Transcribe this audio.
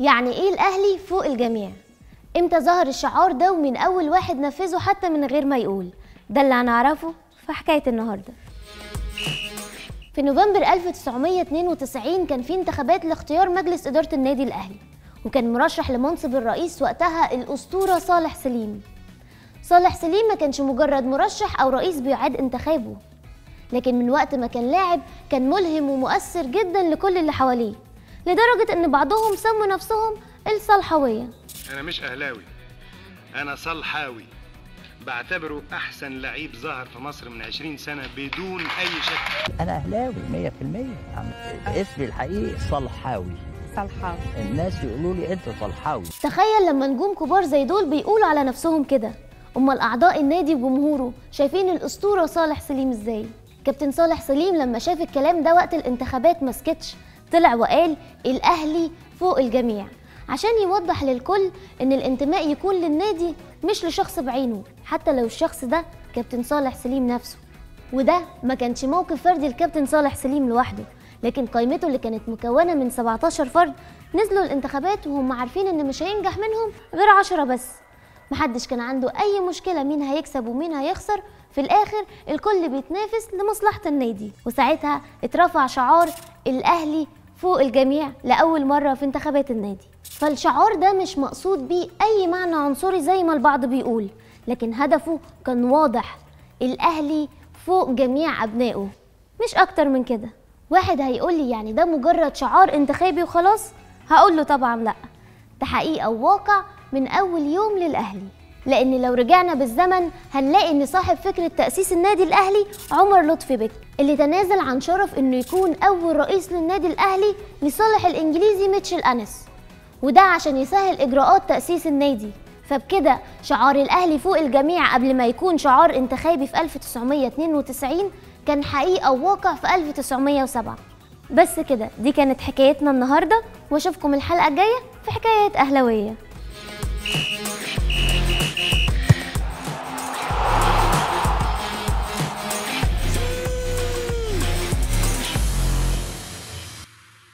يعني ايه الاهلي فوق الجميع امتى ظهر الشعار ده ومن اول واحد نفذه حتى من غير ما يقول ده اللي هنعرفه في حكايه النهارده في نوفمبر 1992 كان في انتخابات لاختيار مجلس إدارة النادي الأهلي وكان مرشح لمنصب الرئيس وقتها الأسطورة صالح سليم صالح سليم ما كانش مجرد مرشح أو رئيس بيعاد انتخابه لكن من وقت ما كان لاعب كان ملهم ومؤثر جدا لكل اللي حواليه لدرجة إن بعضهم سموا نفسهم الصلحوية انا مش اهلاوي انا صلحاوي بعتبره احسن لعيب ظهر في مصر من 20 سنه بدون اي شك انا اهلاوي 100% عم- اسمي الحقيقي صلحاوي صلحاوي الناس يقولوا لي انت صلحاوي تخيل لما نجوم كبار زي دول بيقولوا على نفسهم كده امال اعضاء النادي وجمهوره شايفين الاسطوره صالح سليم ازاي كابتن صالح سليم لما شاف الكلام ده وقت الانتخابات ما سكتش طلع وقال الاهلي فوق الجميع عشان يوضح للكل ان الانتماء يكون للنادي مش لشخص بعينه حتى لو الشخص ده كابتن صالح سليم نفسه وده ما كانش موقف فردي الكابتن صالح سليم لوحده لكن قائمته اللي كانت مكونة من 17 فرد نزلوا الانتخابات وهم عارفين ان مش هينجح منهم غير 10 بس محدش كان عنده اي مشكلة مين هيكسب ومين هيخسر في الاخر الكل بيتنافس لمصلحة النادي وساعتها اترفع شعار الاهلي فوق الجميع لأول مرة في انتخابات النادي فالشعار ده مش مقصود بيه أي معنى عنصري زي ما البعض بيقول لكن هدفه كان واضح الأهلي فوق جميع أبنائه مش أكتر من كده واحد هيقول لي يعني ده مجرد شعار انتخابي وخلاص هقول له طبعا لا ده حقيقة وواقع من أول يوم للأهلي لأن لو رجعنا بالزمن هنلاقي إن صاحب فكرة تأسيس النادي الأهلي عمر لطفي بك اللي تنازل عن شرف إنه يكون أول رئيس للنادي الأهلي لصالح الإنجليزي ميتشل أنس وده عشان يسهل إجراءات تأسيس النادي فبكده شعار الأهلي فوق الجميع قبل ما يكون شعار انتخابي في 1992 كان حقيقة وواقع في 1907 بس كده دي كانت حكايتنا النهاردة واشوفكم الحلقة الجاية في حكايات أهلوية